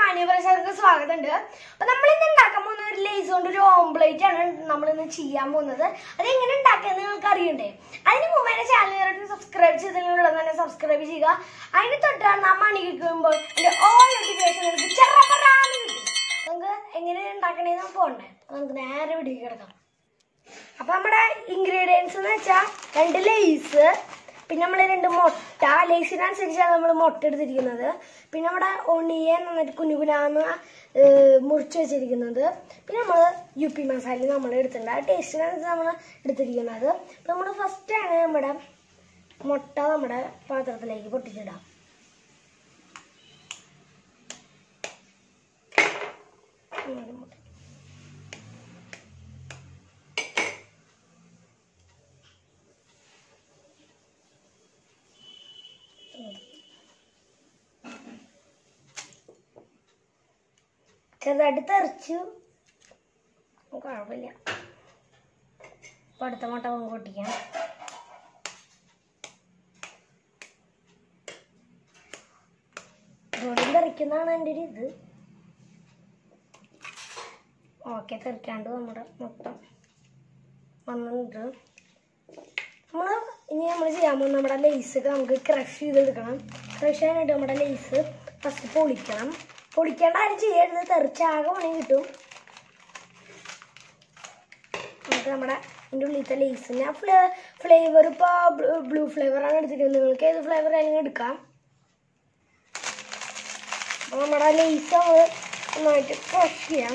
മാന്യപ്രേക്ഷകർക്ക് സ്വാഗതമുണ്ട് അപ്പൊ നമ്മൾ ഇന്ന് ഉണ്ടാക്കാൻ പോകുന്ന ഒരു ലേസ് കൊണ്ട് ഒരു ഓംപ്ലേറ്റ് ആണ് നമ്മൾ ഇന്ന് ചെയ്യാൻ പോകുന്നത് അത് എങ്ങനെ ഉണ്ടാക്കുന്നത് നിങ്ങൾക്ക് അറിയണ്ടേ അതിന് മുമ്പ് എന്റെ ചാനൽ സബ്സ്ക്രൈബ് ചെയ്തിട്ടുള്ളത് തന്നെ സബ്സ്ക്രൈബ് ചെയ്യുക അതിന് തൊട്ടാണ് ആ മണി കിട്ടുമ്പോൾ എന്റെ ഓൾ നോട്ടിഫിക്കേഷൻ നിങ്ങൾക്ക് ചെറുപ്പറാന്ന് കിട്ടും നമുക്ക് എങ്ങനെ ഉണ്ടാക്കണേന്ന് പോകണ്ടേ അപ്പൊ നമുക്ക് നേരെ വീഡിയോ കിടക്കാം അപ്പൊ നമ്മുടെ ഇൻഗ്രീഡിയൻസ് എന്ന് വെച്ചാൽ രണ്ട് ലേസ് പിന്നെ നമ്മൾ രണ്ട് മുട്ട ലേസിനനുസരിച്ചാണ് നമ്മൾ മുട്ട എടുത്തിരിക്കുന്നത് പിന്നെ നമ്മുടെ ഒണിയൻ നന്നായിട്ട് കുനുകുനാന്ന് മുറിച്ച് വെച്ചിരിക്കുന്നത് പിന്നെ നമ്മൾ യു പി മസാല നമ്മൾ എടുത്തിട്ടുണ്ട് ആ ടേസ്റ്റിനനുസരിച്ച് നമ്മൾ എടുത്തിരിക്കുന്നത് അപ്പം നമ്മൾ ഫസ്റ്റാണ് നമ്മുടെ മുട്ട നമ്മുടെ പാത്രത്തിലേക്ക് പൊട്ടിച്ചിടാം ഒരു മുട്ട ചെറുതായിട്ട് തെറിച്ചു കുഴപ്പമില്ല ഇപ്പൊ അടുത്ത മുട്ട നമുക്ക് പൊട്ടിക്കാം ഇതോടും തെറിക്കുന്നതാണ് എൻ്റെ ഒരു ഇത് ഓക്കെ തെറിക്കാണ്ട് നമ്മുടെ മുട്ട വന്നിട്ടുണ്ട് നമ്മൾ ഇനി നമ്മൾ ചെയ്യാൻ പോകുന്ന നമ്മുടെ ലേസ് നമുക്ക് ക്രഷ് ചെയ്തെടുക്കണം ക്രഷ് ചെയ്യാനായിട്ട് നമ്മുടെ ലേസ് ഫസ്റ്റ് പൊളിക്കണം പൊളിക്കേണ്ട ആരും ചെയ്യരുത് തെറിച്ചാകെ പണി കിട്ടും നമുക്ക് നമ്മുടെ ഇതിൻ്റെ ഉള്ളിലത്തെ ലേസിന് ഫ്ലേ ഫ്ലേവർ ഇപ്പോൾ ബ്ലൂ ഫ്ലേവറാണ് എടുത്തിരിക്കുന്നത് നിങ്ങൾക്ക് ഏത് ഫ്ലേവർ ആയാലും എടുക്കാം അപ്പോൾ നമ്മുടെ ലേസ് നമ്മൾ നന്നായിട്ട് ക്രഷ് ചെയ്യാം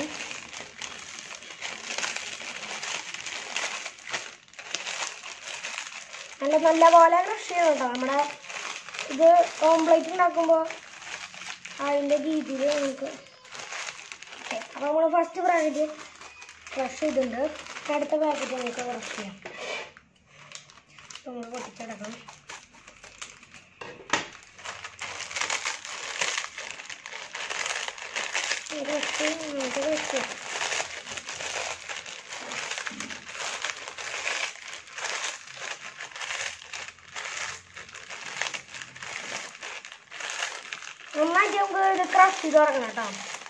നല്ല നല്ല പോലെ ക്രഷ് ചെയ്യണം കേട്ടോ നമ്മുടെ ഇത് ഓംപ്ലേറ്റ് ഉണ്ടാക്കുമ്പോൾ അതിൻ്റെ രീതിയിൽ നമുക്ക് ഓക്കെ അപ്പോൾ നമ്മൾ ഫസ്റ്റ് പാക്കറ്റ് ക്രഷ് ചെയ്തിട്ടുണ്ട് അടുത്ത പാക്കറ്റ് നമുക്ക് ക്രഷ് ചെയ്യാം നമ്മൾ പൊട്ടിച്ചടക്കാം ക്രഷ് നമുക്ക് ക്രഷ് ചെയ്യാം നന്നായിട്ട് നമുക്ക് ഇത് ക്രഷ് ചെയ്ത് തുടങ്ങണം കേട്ടോ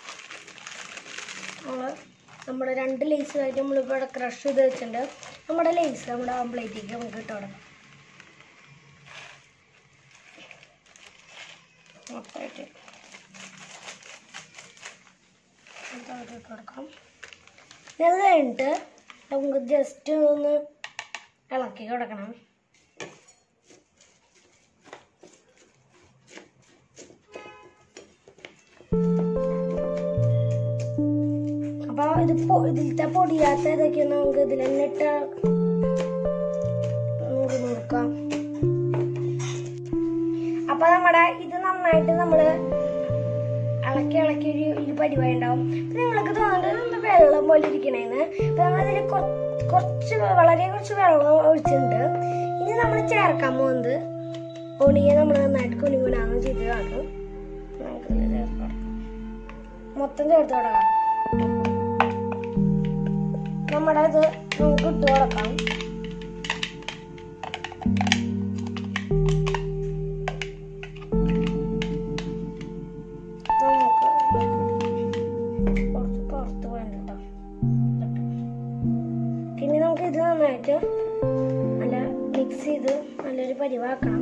നമ്മൾ നമ്മുടെ രണ്ട് ലേസുമായിട്ട് നമ്മളിപ്പോൾ ഇവിടെ ക്രഷ് ചെയ്ത് വെച്ചിട്ടുണ്ട് നമ്മുടെ ലേസ് നമ്മുടെ ഓംപ്ലേറ്റിലേക്ക് നമുക്ക് ഇട്ട് തുടങ്ങാം മൊത്തമായിട്ട് മൊത്തമായിട്ട് ഇട്ട് കൊടുക്കാം ഇനി അത് കഴിഞ്ഞിട്ട് നമുക്ക് ജസ്റ്റ് ഒന്ന് ഇളക്കി കൊടുക്കണം അപ്പൊ ഇത് പൊ- ഇതിലത്തെ പൊടിയാത്ത ഇതൊക്കെ നമുക്ക് ഇതിൽ തന്നെ ഇട്ട് നൂറ് നോക്കാം അപ്പൊ നമ്മുടെ ഇത് നന്നായിട്ട് നമ്മള് ഇളക്കി ഇളക്കി ഒരു ഒരു പരിപാടി ഉണ്ടാവും അപ്പൊ നിങ്ങൾക്ക് തോന്നുന്നുണ്ട് എന്താ വെള്ളം പോലെ ഇരിക്കണേന്ന് അപ്പൊ നമ്മളിതിൽ കുറച്ച് വളരെ കുറച്ച് വെള്ളം ഒഴിച്ചിട്ടുണ്ട് ഇനി നമ്മൾ ചേർക്കാൻ പോകുന്നത് ഒണിയെ നമ്മൾ നന്നായിട്ട് കുനുകുനാന്ന് ചെയ്ത് കാണും നമുക്കിതിൽ ചേർത്ത് കൊടുക്കാം മൊത്തം ചേർത്ത് കൊടുക്കാം നമ്മുടെ ഇത് നമുക്ക് ഇട്ട് കൊടുക്കാം നമുക്ക് കുറച്ച് പുറത്ത് വേണ്ട പിന്നെ നമുക്ക് ഇത് നന്നായിട്ട് നല്ല മിക്സ് ചെയ്ത് നല്ലൊരു പരിവാക്കണം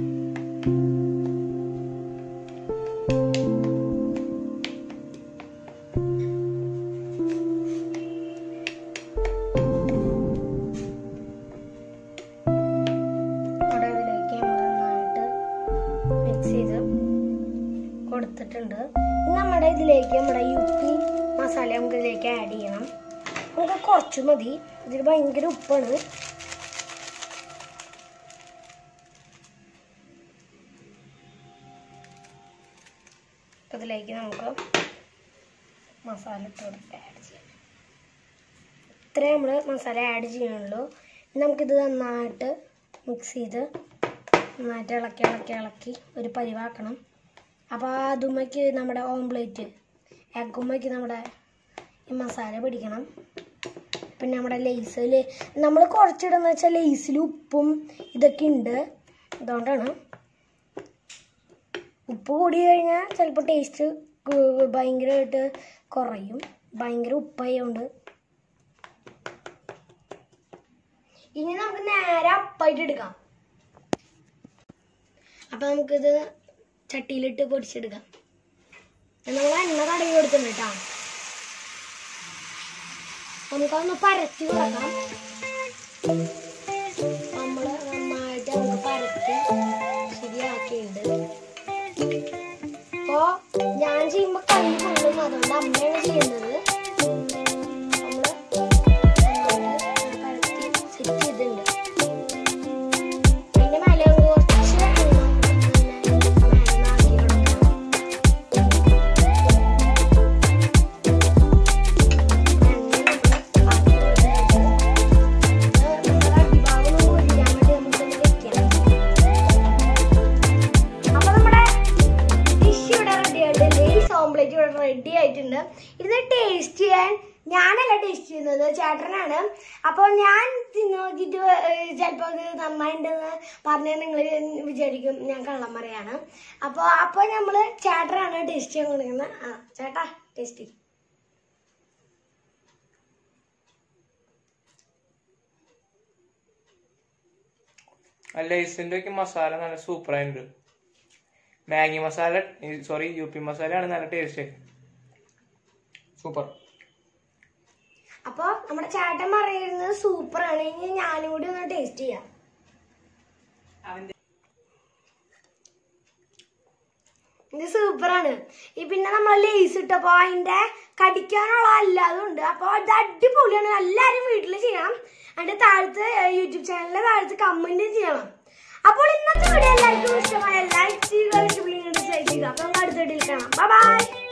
അവിടെ ഇതിലേക്ക് നമ്മൾ നന്നായിട്ട് മിക്സ് ചെയ്ത് കൊടുത്തിട്ടുണ്ട് ഇനി നമ്മുടെ ഇതിലേക്ക് നമ്മുടെ യു പി മസാല നമുക്ക് ഇതിലേക്ക് ആഡ് ചെയ്യണം നമുക്ക് കുറച്ച് മതി ഇതിൽ ഭയങ്കര ഉപ്പാണ് അപ്പൊ ഇതിലേക്ക് നമുക്ക് മസാല ഇട്ട് കൊടുത്ത് ആഡ് ചെയ്യാം ഇത്രയും നമ്മൾ മസാല ആഡ് ചെയ്യണുള്ളൂ ഇനി നമുക്കിത് നന്നായിട്ട് മിക്സ് ചെയ്ത് നന്നായിട്ട് ഇളക്കി ഇളക്കി ഇളക്കി ഒരു പരിവാക്കണം അപ്പോൾ ആ അതുമ്മയ്ക്ക് നമ്മുടെ ഓംപ്ലേറ്റ് എഗ്ഗുമ്മയ്ക്ക് നമ്മുടെ ഈ മസാല പിടിക്കണം പിന്നെ നമ്മുടെ ലേസിൽ നമ്മൾ കുറച്ചിടുന്ന വെച്ചാൽ ലേസിൽ ഉപ്പും ഇതൊക്കെ ഉണ്ട് അതുകൊണ്ടാണ് ഉപ്പ് കൂടി കഴിഞ്ഞാൽ ചിലപ്പോൾ ടേസ്റ്റ് കു- ഭയങ്കരമായിട്ട് കുറയും ഭയങ്കര ഉപ്പായതുകൊണ്ട് ഇനി നമുക്ക് നേരെ അപ്പായിട്ട് എടുക്കാം അപ്പൊ നമുക്കിത് ചട്ടിയിലിട്ട് പൊടിച്ചെടുക്കാം നമ്മൾ എണ്ണ കടയിൽ കൊടുത്തിട്ടുണ്ട് കേട്ടോ നമുക്കതൊന്ന് പരത്തി കൊടുക്കാം നമ്മള് നന്നായിട്ട് നമുക്ക് പരത്തി ശരിയാക്കിയിട്ടുണ്ട് അപ്പോ ഞാൻ ചെയ്യുമ്പോ കൈ കൊള്ളും അതുകൊണ്ട് അമ്മയാണ് ചെയ്യുന്നത് നമ്മള് നന്നായിട്ട് പരത്തി സെറ്റ് ചെയ്തിട്ടുണ്ട് അതിന്റെ മേലെ കുറച്ച് എണ്ണ മേലെ ആക്കി കൊടുക്കണം അപ്പൊ നമ്മുടെ ഡിഷ് ഇവിടെ റെഡി ആയിട്ടുണ്ട് ലേസ് ഓംപ്ലേറ്റ് ഇവിടെ റെഡി ആയിട്ടുണ്ട് ഇത് ടേസ്റ്റ് ചെയ്യാൻ ഞാനല്ല ടേസ്റ്റ് ചെയ്യുന്നത് ചേട്ടനാണ് അപ്പോൾ ഞാൻ തിന്നു നോക്കിയിട്ട് ചിലപ്പോൾ ഇത് നന്നായിട്ടുണ്ടെന്ന് പറഞ്ഞാൽ നിങ്ങൾ വിചാരിക്കും ഞാൻ കള്ളം പറയാണ് അപ്പോൾ അപ്പോൾ നമ്മൾ ചേട്ടനാണ് ടേസ്റ്റ് ചെയ്യാൻ കൊടുക്കുന്നത് ആ ചേട്ടാ ടേസ്റ്റ് ചെയ്യും ആ ലൈസിന്റെ ഒക്കെ മസാല നല്ല സൂപ്പർ ആയിട്ടുണ്ട് Maggi masala sorry Yippee മസാലയാണ് നല്ല ടേസ്റ്റ് സൂപ്പർ അപ്പോൾ നമ്മുടെ ചേട്ടൻ പറയുന്നത് സൂപ്പറാണ് ഇനി ഞാനും കൂടി ഒന്ന് ടേസ്റ്റ് ചെയ്യാം ഇത് സൂപ്പറാണ് ഈ പിന്നെ നമ്മൾ ലേസ് ഇട്ടപ്പോ അതിന്റെ കടിക്കാനുള്ള അല്ലാതും ഉണ്ട് അപ്പൊ ഇത് അടിപൊളിയാണ് എല്ലാരും വീട്ടിൽ ചെയ്യണം അതിന്റെ താഴത്ത് യൂട്യൂബ് ചാനലിന്റെ താഴത്ത് കമന്റ് ചെയ്യണം അപ്പോൾ ഇന്നത്തെ വീഡിയോ എല്ലാവർക്കും ഇഷ്ടമായ ലൈക്ക് ചെയ്യുക ഇഷ്ടപ്പെടുക ഡിസ്ലൈക്ക് ചെയ്യുക അപ്പൊ നമുക്ക് അടുത്ത വീഡിയോയിൽ കാണാം ബൈ